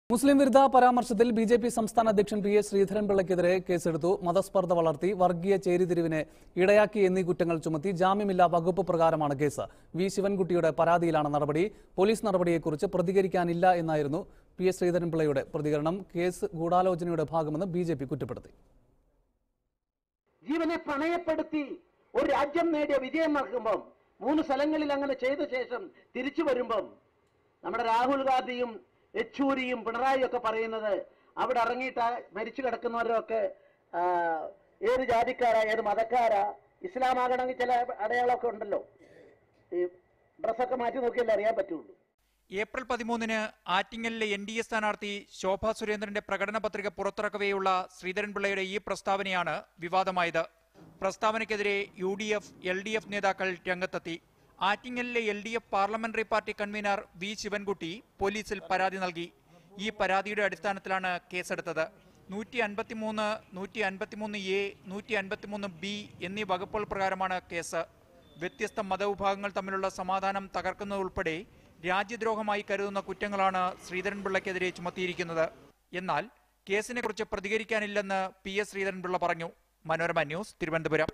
മുസ്ലിം വിരുദ്ധ പരാമർശത്തിൽ B J P സംസ്ഥാന അധ്യക്ഷൻ പി എസ് ശ്രീധരൻപിള്ളയ്ക്കെതിരെ കേസെടുത്തു മതസ്പർദ്ധ വളർത്തി വർഗീയ ചേരിതിരിവിനെ ഇടയാക്കി എന്നീ കുറ്റങ്ങൾ ചുമത്തി ജാമ്യമില്ലാ വകുപ്പ് പ്രകാരമാണ് കേസ് വി ശിവൻകുട്ടിയുടെ പരാതിയിലാണ് നടപടി പോലീസ് നടപടിയെക്കുറിച്ച് പ്രതികരിക്കാനില്ല എന്നായിരുന്നു പി എസ് ശ്രീധരൻപിള്ളയുടെ പ്രതികരണം കേസ് ഗൂഢാലോചനയുടെ ഭാഗമെന്ന് ബി ജെ പി കുറ്റപ്പെടുത്തി ജീവനെ പണയപ്പെടുത്തി ഒരു രാജ്യം നേടിയ വിജയം നടക്കുമ്പം മൂന്ന് സ്ഥലങ്ങളിൽ അങ്ങനെ ചെയ്ത ശേഷം തിരിച്ചു വരുമ്പം നമ്മുടെ രാഹുൽ ഗാന്ധിയും യെച്ചൂരിയും പിണറായിയും ഒക്കെ പറയുന്നത് അവിടെ ഇറങ്ങിയിട്ട് മരിച്ചു കിടക്കുന്നവരൊക്കെ ആ, ഏത് ജാതിക്കാരാ ഏത് മതക്കാരാ ഇസ്ലാമാകണമെങ്കിൽ ചില അടയാളമൊക്കെ ഉണ്ടല്ലോ ഈ ഡ്രസ്സൊക്കെ മാറ്റി നോക്കിയാലേ അറിയാൻ പറ്റുള്ളൂ ഏപ്രിൽ പതിമൂന്നിന് ആറ്റിങ്ങലിലെ എൻ ഡി എ സ്ഥാനാർത്ഥി ശോഭ സുരേന്ദ്രന്റെ പ്രകടന പത്രിക പുറത്തിറക്കവെയുള്ള ശ്രീധരൻപിള്ളയുടെ ഈ പ്രസ്താവനയാണ് വിവാദമായത് പ്രസ്താവനയ്ക്കെതിരെ U D F L D F നേതാക്കൾ രംഗത്തെത്തി ആറ്റിങ്ങലിലെ L D F parliamentary party convener V Sivankutty പോലീസിൽ പരാതി നൽകി ഈ പരാതിയുടെ അടിസ്ഥാനത്തിലാണ് കേസെടുത്തത് നൂറ്റി അൻപത്തിമൂന്ന് നൂറ്റി അൻപത്തിമൂന്ന് എ നൂറ്റി അൻപത്തിമൂന്ന് ബി എന്നീ വകുപ്പുകൾ പ്രകാരമാണ് കേസ് വ്യത്യസ്ത മതവിഭാഗങ്ങൾ തമ്മിലുള്ള സമാധാനം തകർക്കുന്നതുൾപ്പെടെ രാജ്യദ്രോഹമായി കരുതുന്ന കുറ്റങ്ങളാണ് ശ്രീധരൻപിള്ളയ്ക്കെതിരെ ചുമത്തിയിരിക്കുന്നത് എന്നാൽ കേസിനെക്കുറിച്ച് പ്രതികരിക്കാനില്ലെന്ന് പി എസ് ശ്രീധരൻപിള്ള പറഞ്ഞു മനോരമ ന്യൂസ് തിരുവനന്തപുരം